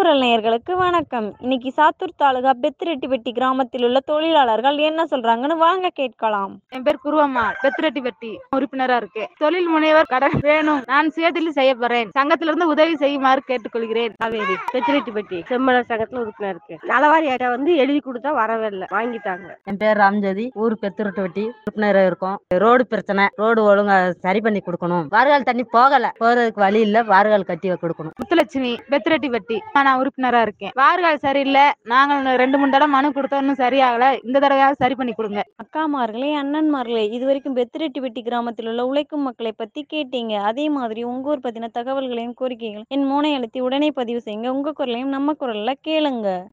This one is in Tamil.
குரல் நேயர்களுக்கு வணக்கம் இன்னைக்கு சாத்தூர் தாலுகா பெத்திரெட்டிப்பட்டி கிராமத்தில் உள்ள தொழிலாளர்கள் என்ன சொல்றாங்கன்னு வாங்க கேட்கலாம் என் பேர் குருவம்மா பெத்திரெட்டிப்பட்டி உறுப்பினரா இருக்கேன் தொழில் முனைவர் கடன் வேணும் நான் சுயதொழில் செய்ய போறேன் சங்கத்திலிருந்து உதவி செய்யுமாறு கேட்டுக்கொள்கிறேன் காவேரி பெத்திரெட்டிப்பட்டி செம்மலர் சங்கத்துல உறுப்பினர் இருக்கு நலவாரி அட்டை வந்து எழுதி கொடுத்தா வரவே இல்லை வாங்கிட்டாங்க என் பேர் ராம்ஜோதி ஊர் பெத்துருட்டு வெட்டி உறுப்பினர் இருக்கோம் ரோடு பிரச்சனை ரோடு ஒழுங்கா சரி பண்ணி கொடுக்கணும் வாறுகால் தண்ணி போகல போறதுக்கு வழி இல்ல வாறுகால் கட்டி கொடுக்கணும் முத்துலட்சுமி பெத்திரெட்டிப்பட்டி நான் உறுப்பினரா இருக்கேன் வார்கால் சரியில்லை நாங்கள் ரெண்டு மூணு தடவை மனு கொடுத்தோம் இன்னும் சரியாகல இந்த தடவையாவது சரி பண்ணி கொடுங்க அக்காமார்களே அண்ணன்மார்களே இது வரைக்கும் பெத்திரெட்டிப்பட்டி கிராமத்தில் உள்ள உழைக்கும் மக்களை பத்தி கேட்டீங்க அதே மாதிரி உங்க ஊர் பத்தின தகவல்களையும் கோரிக்கைகளையும் என் மோனை அழுத்தி உடனே பதிவு செய்யுங்க உங்க குரலையும் நம்ம குரல்ல கேளுங்க